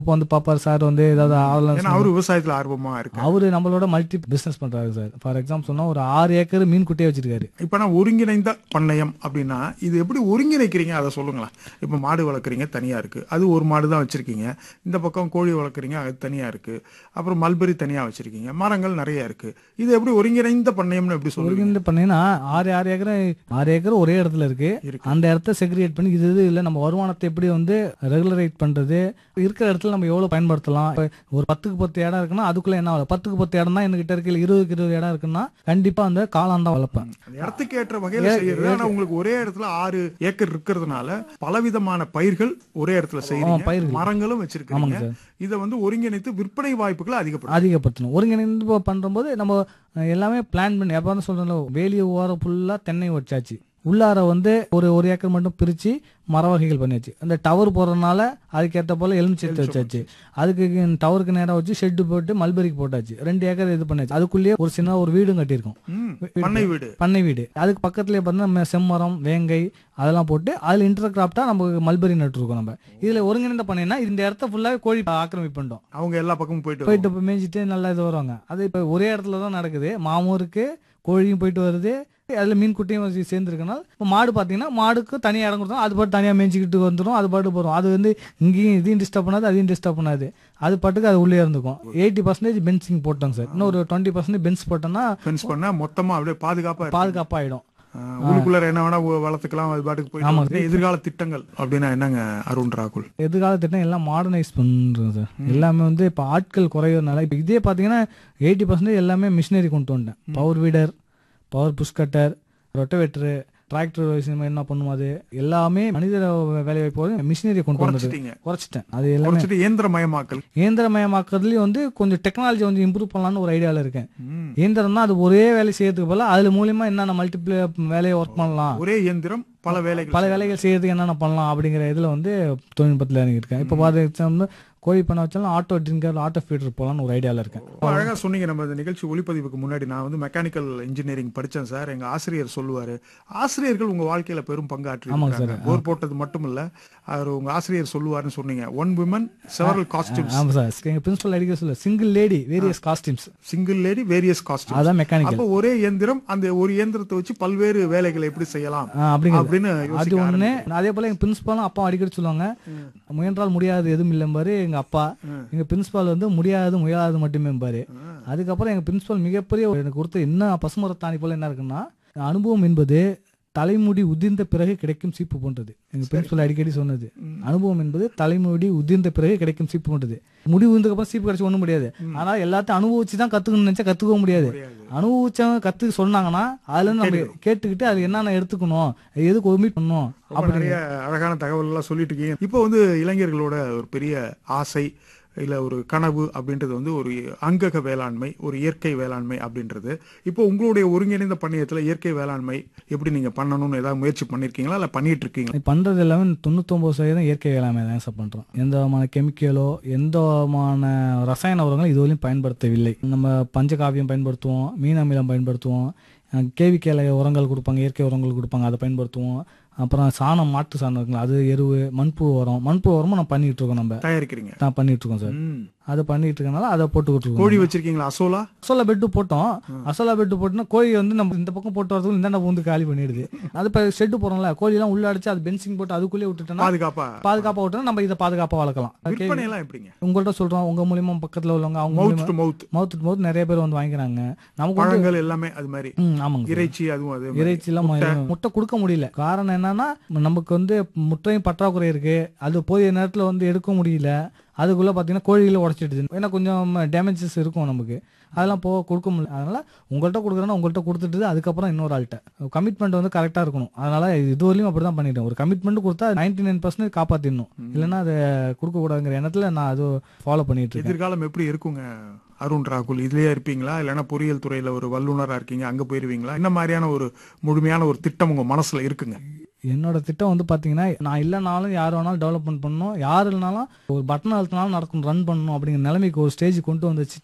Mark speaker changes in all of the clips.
Speaker 1: இப்போ வந்து பாப்பார் சார் வந்து ஏதாவது ஆகலாம்
Speaker 2: ஏன்னா அவரு விவசாயத்துல ஆர்வமா இருக்கு
Speaker 1: அவரு நம்மளோட மல்டி பிசினஸ் பண்றாரு சார் ஃபார் எக்ஸாம்பிள் சொன்னா ஒரு ஆறு ஏக்கர் மீன் குட்டையே வச்சிருக்காரு
Speaker 2: இப்ப நான் ஒருங்கிணைந்த பண்ணையம் அப்படின்னா இது எப்படி ஒருங்கிணைக்கிறீங்க அதை சொல்லுங்களேன் இப்ப மாடு வளர்க்குறீங்க தனியா இருக்கு அது ஒரு மாடு தான் வச்சிருக்கீங்க இந்த பக்கம் கோழி வளர்க்குறீங்க அது தனியா இருக்கு அப்புறம் மல்பெரி தனியா வச்சிருக்கீங்க மரங்கள் நிறைய இருக்கு இது எப்படி ஒருங்கிணைந்த பண்ணையம்னு எப்படி சொல்லுவீங்க
Speaker 1: ஒருங்கிணைந்து பண்ணீங்கன்னா ஆறு ஆறு ஏக்கர் ஆறு ஏக்கர் ஒரே இடத்துல இருக்கு
Speaker 2: இருக்கு.
Speaker 1: அந்த இடத்த செக்ரிகேட் பண்ணி இது இது இல்லை நம்ம வருமானத்தை எப்படி வந்து ரெகுலரேட் பண்றது இருக்கிற இடத்துல நம்ம எவ்வளவு பயன்படுத்தலாம் இப்ப ஒரு பத்துக்கு பத்து இடம் இருக்குன்னா அதுக்குள்ள என்ன ஆகும்? பத்துக்கு பத்து இடம் தான் என்கிட்ட இருக்கு இல்ல இருபதுக்கு இருபது இடம் இருக்குன்னா கண்டிப்பா அந்த காளான் தான் வளர்ப்பேன்
Speaker 2: அந்த இடத்துக்கு ஏற்ற வகையில செய்யறது ஆனா உங்களுக்கு ஒரே இடத்துல ஆறு ஏக்கர் இருக்கிறதுனால பலவிதமான பயிர்கள் ஒரே இடத்துல செய்யறீங்க
Speaker 1: பயிர்கள்.
Speaker 2: மரங்களும்
Speaker 1: ஆமாங்க
Speaker 2: வச்சிருக்கீங்க
Speaker 1: சார்
Speaker 2: இதை வந்து ஒருங்கிணைத்து விற்பனை வாய்ப்புகளை அதிகப்படுத்தும்
Speaker 1: அதிகப்படுத்தணும் ஒருங்கிணைந்து ப- பண்றபோது நம்ம அஹ், எல்லாமே பிளான் பண்ணி எப்போ வந்து சொல்றோம்ல வேலிய ஓரம் ஃபுல்லா தென்னை வச்சாச்சு உள்ளார வந்து ஒரு ஒரு ஏக்கர் மட்டும் பிரிச்சு மர வகைகள் பண்ணியாச்சு அந்த டவர் போறதுனால அதுக்கேற்ற போல எலுமிச்சத்தை வச்சாச்சு அதுக்கு டவருக்கு நேரா வச்சு ஷெட்டு போட்டு மல்பெரிக்கு போட்டாச்சு ரெண்டு ஏக்கர் இது பண்ணியாச்சு அதுக்குள்ளேயே ஒரு சின்ன ஒரு வீடும் கட்டியிருக்கோம்
Speaker 2: ம், பண்ணை வீடு
Speaker 1: பண்ணை வீடு அதுக்கு பக்கத்துலயே பார்த்தீங்கன்னா செம்மரம் வேங்கை அதெல்லாம் போட்டு அதுல இன்டர் கிராப்டா நம்ம மல்பெரி நட்டுருக்கோம் நம்ம இதுல ஒருங்கிணைந்த பண்ணைன்னா இந்த இடத்த ஃபுல்லாவே கோழி ஆக்கிரமிப்பு பண்ணிட்டோம்
Speaker 2: அவங்க எல்லா பக்கமும் போயிட்டு
Speaker 1: போயிட்டு போய் மேய்ஞ்சிட்டு நல்லா இது வருவாங்க அது இப்போ ஒரே இடத்துல தான் நடக்குது மாமும் இருக்கு கோழியும் போயிட்டு வருது அதுல மீன் குட்டியும் வச்சு சேர்ந்துருக்கனால இப்போ மாடு பார்த்தீங்கன்னா மாடுக்கு தனியாக இடம் கொடுத்தோம் அது பாட்டு தனியாக மேய்ச்சிக்கிட்டு வந்துடும் அது பாட்டு போகிறோம் அது வந்து இங்கேயும் இதையும் டிஸ்டர்ப் பண்ணாது அதையும் டிஸ்டர்ப் பண்ணாது அது பாட்டுக்கு அது உள்ளே இருந்துக்கும் எயிட்டி பர்சன்டேஜ் பென்சிங் போட்டோங்க சார் இன்னும் ஒரு டுவெண்ட்டி பர்சன்டேஜ் பென்ஸ் போட்டோம்னா
Speaker 2: ஃபென்ஸ் பண்ணா மொத்தமா அப்படியே பாதுகாப்பா இருக்கு.
Speaker 1: பாதுகாப்பாயிடும்
Speaker 2: ஆஹ், உள்ளுக்குள்ளார என்ன வேணா உ- வளர்த்துக்கலாம் அது பாட்டுக்கு போயிட்டு
Speaker 1: ஆமா.
Speaker 2: வந்து. எதிர்கால திட்டங்கள் அப்படின்னா என்னங்க அருண் ராகுல்
Speaker 1: எதிர்கால திட்டம் எல்லாம் மாடர்னைஸ் பண்ணுறது சார் எல்லாமே வந்து இப்போ ஆட்கள் குறையிறதுனால இப்போ இதே பார்த்தீங்கன்னா எயிட்டி பர்சன்டேஜ் எல்லாமே மிஷினரி கொண்டு வந்துட்டேன் power weeder power push cutter rotavator tractor என்ன பண்ணும் அது எல்லாமே மனித வேலை வாய்ப்போது மிஷினரி கொண்டு வந்தது
Speaker 2: குறைச்சிட்டீங்க
Speaker 1: குறைச்சிட்டேன் அது எல்லாமே
Speaker 2: குறைச்சிட்டு இயந்திரமயமாக்கல்
Speaker 1: இயந்திரமயமாக்குறதுலயும் வந்து கொஞ்சம் டெக்னாலஜி வந்து இம்ப்ரூவ் பண்ணலாம்னு ஒரு ஐடியாவில் இருக்கேன்
Speaker 2: ம்.
Speaker 1: இயந்திரம் தான் அது ஒரே வேலை செய்யறதுக்கு போல அதுல மூலியமா என்னென்ன மல்டிப்ளே வேலையை ஒர்க் பண்ணலாம்
Speaker 2: ஒரே இயந்திரம் பல வேலைகள்
Speaker 1: பல வேலைகள் செய்யறதுக்கு என்னென்ன பண்ணலாம் அப்படிங்கிற இதுல வந்து தொழில்நுட்பத்தில் இறங்கியிருக்கேன் இப்போ பார்த்து கோழி பண்ண வச்சாலும் ஆட்டோ ட்ரிங்கர் ஆட்டோ ஃபீடர் போகலான்னு ஒரு ஐடியாவில் இருக்கேன்
Speaker 2: ரொம்ப அழகா சொன்னீங்க நம்ம இந்த நிகழ்ச்சி ஒளிப்பதிவுக்கு முன்னாடி நான் வந்து மெக்கானிக்கல் இன்ஜினியரிங் படிச்சேன் சார் எங்க ஆசிரியர் சொல்லுவாரு ஆசிரியர்கள் உங்க வாழ்க்கையில பெரும் பங்காற்றி
Speaker 1: ஆமாங்க
Speaker 2: இருக்காங்க. போர் போட்டது மட்டும் இல்ல அவர் உங்க ஆசிரியர் சொல்லுவாருன்னு சொன்னீங்க ஒன் விமன் செவரல் காஸ்டியூம்ஸ்
Speaker 1: ஆமா சார் எங்க பிரின்சிபல் அடிக்க சொல்ல single lady various costumes
Speaker 2: single lady various costume
Speaker 1: அதான் மெக்கானிக்கல்
Speaker 2: அப்ப ஒரே இயந்திரம் அந்த ஒரு இயந்திரத்தை வச்சு பல்வேறு வேலைகளை எப்படி செய்யலாம்
Speaker 1: அப்படிங்கிறது
Speaker 2: அப்படின்னு
Speaker 1: அது
Speaker 2: யோசிக்க
Speaker 1: ஒண்ணு அதே போல எங்க பிரின்சிபாலும் அப்பா அடிக்கடி சொல்லுவாங்க முயன்றால் முடியாது எதுவும் இல்லைம்பாரு எங்க அப்பா எங்க பிரின்சிபால் வந்து முடியாது முயலாது மட்டுமே பாரு அதுக்கப்புறம் எங்க பிரின்சிபால் மிகப்பெரிய ஒரு எனக்கு கொடுத்த என்ன பசுமரத்தாணி போல என்ன இருக்குன்னா அனுபவம் என்பது தலைமுடி உதிர்ந்த பிறகு கிடைக்கும் சீப்பு போன்றது எங்க பிரின்சிபல் அடிக்கடி சொன்னது அனுபவம் என்பது தலைமுடி உதிர்ந்த பிறகு கிடைக்கும் சீப்பு போன்றது முடி உதிர்ந்ததுக்கு அப்புறம் சீப்பு கிடைச்சு ஒண்ணும் முடியாது ஆனா எல்லாத்தையும் அனுபவிச்சு தான் கத்துக்கணும்னு நினைச்சா கத்துக்க முடியாது அனுபவிச்சவங்க கத்து சொன்னாங்கன்னா அதுல இருந்து நம்ம கேட்டுக்கிட்டு அது என்னென்ன எடுத்துக்கணும் எதுக்கு ஒமிட் பண்ணணும்
Speaker 2: ரொம்ப நிறைய அழகான தகவல் எல்லாம் சொல்லிட்டு இருக்கீங்க இப்போ வந்து இளைஞர்களோட ஒரு பெரிய ஆசை இல்ல ஒரு கனவு அப்படின்றது வந்து ஒரு அங்கக வேளாண்மை ஒரு இயற்கை வேளாண்மை அப்படின்றது இப்போ உங்களுடைய ஒருங்கிணைந்த பண்ணையத்துல இயற்கை வேளாண்மை எப்படி நீங்க பண்ணணும்னு ஏதாவது முயற்சி பண்ணிருக்கீங்களா இல்ல பண்ணிட்டு இருக்கீங்களா
Speaker 1: இது பண்றது எல்லாமே தொண்ணூத்தொம்பது சதவீதம் இயற்கை வேளாண்மை தான் சார் பண்றோம் எந்த விதமான கெமிக்கலோ எந்த விதமான ரசாயன உரங்களும் இதுவரையும் பயன்படுத்தவில்லை நம்ம பஞ்சகாவியம் பயன்படுத்துவோம் மீன் அமிலம் பயன்படுத்துவோம் கேவிக்கேல உரங்கள் கொடுப்பாங்க இயற்கை உரங்கள் கொடுப்பாங்க அதை பயன்படுத்துவோம் அப்புறம் சாணம் மாட்டு சாணம் இருக்குங்களா அது எருவு மண்புழு உரம் மண்புழு உரமும் நம்ம பண்ணிட்டு இருக்கோம் நம்ம
Speaker 2: தயாரிக்கிறீங்க
Speaker 1: தான் பண்ணிட்டு இருக்கோம் சார்
Speaker 2: ம்.
Speaker 1: அதை பண்ணிட்டு இருக்கனால அதை போட்டுக்கிட்டு இருக்கோம்
Speaker 2: கோழி வச்சிருக்கீங்களா அசோலா
Speaker 1: அசோலா பெட்டு போட்டோம் அசோலா பெட்டு போட்டோம்னா கோழி வந்து நம்ம இந்த பக்கம் போட்டு வரதுக்கு இந்த வந்து காலி பண்ணிடுது அது இப்போ ஷெட்டு போறோம்ல கோழி எல்லாம் உள்ள அடிச்சு அது பென்சிங் போட்டு அதுக்குள்ளே விட்டுட்டோம்னா
Speaker 2: பாதுகாப்பா
Speaker 1: பாதுகாப்பா விட்டோம்னா நம்ம இதை பாதுகாப்பா வளர்க்கலாம்
Speaker 2: விற்பனை எல்லாம் எப்படிங்க
Speaker 1: உங்கள்ட்ட சொல்றோம் உங்க மூலியமா பக்கத்துல உள்ளவங்க அவங்க
Speaker 2: மவுத் டு மவுத்
Speaker 1: மவுத் டு மவுத் நிறைய பேர் வந்து வாங்கிக்கிறாங்க நமக்கு வந்து
Speaker 2: பழங்கள் எல்லாமே அது மாதிரி
Speaker 1: ம், ஆமாங்க சார்.
Speaker 2: இறைச்சி அதுவும் அது
Speaker 1: இறைச்சி எல்லாம் முட்டை கொடுக்க முடியல காரணம் என்னன்னா நமக்கு வந்து முட்டையும் பற்றாக்குறை இருக்கு அது போதிய நேரத்துல வந்து எடுக்க முடியல அதுக்குள்ள பாத்தீங்கன்னா கோழிகளை உடச்சிடுது ஏன்னா கொஞ்சம் டேமேஜஸ் இருக்கும் நமக்கு அதெல்லாம் போக கொடுக்க முடியல அதனால உங்கள்கிட்ட கொடுக்குறேன்னா உங்கள்கிட்ட கொடுத்துட்டு அதுக்கப்புறம் இன்னொரு ஆள்கிட்ட கமிட்மெண்ட் வந்து கரெக்டா இருக்கணும் அதனால இது வரையும் அப்படிதான் பண்ணிட்டேன் ஒரு கமிட்மெண்ட் கொடுத்தா நைன்டி நைன் பர்சன்ட் காப்பாத்திடணும் இல்லைன்னா அதை கொடுக்க கூடாதுங்கிற எண்ணத்துல நான் அது ஃபாலோ பண்ணிட்டு இருக்கேன்
Speaker 2: எதிர்காலம் எப்படி இருக்குங்க அருண் ராகுல் இதுலயே இருப்பீங்களா இல்லைன்னா பொறியியல் துறையில ஒரு வல்லுனரா இருக்கீங்க அங்க போயிருவீங்களா இந்த மாதிரியான ஒரு முழுமையான ஒரு திட்டம் உங்க மனசுல இருக்குங்க
Speaker 1: என்னோட திட்டம் வந்து பாத்தீங்கன்னா நான் இல்லைனாலும் யார் வேணாலும் டெவலப்மெண்ட் பண்ணணும் யார் இல்லைனாலும் ஒரு பட்டன் அழுத்தினாலும் நடக்கும் ரன் பண்ணணும் அப்படிங்கிற நிலைமைக்கு ஒரு ஸ்டேஜ் கொண்டு வந்து வச்சுட்டு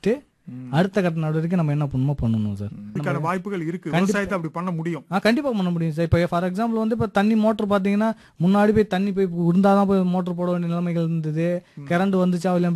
Speaker 1: அடுத்த கட்ட நடவடிக்கை நம்ம என்ன பண்ணுமோ பண்ணணும் சார்
Speaker 2: இதுக்கான வாய்ப்புகள் இருக்கு
Speaker 1: கண்டிப்பா.
Speaker 2: விவசாயத்தை அப்படி பண்ண முடியும்
Speaker 1: ஆ கண்டிப்பா பண்ண முடியும் சார் இப்போ ஃபார் எக்ஸாம்பிள் வந்து இப்போ தண்ணி மோட்டர் பார்த்தீங்கன்னா முன்னாடி போய் தண்ணி போய் இருந்தால் தான் போய் மோட்டர் போட வேண்டிய நிலைமைகள் இருந்தது கரண்ட் வந்துச்சா இல்லையா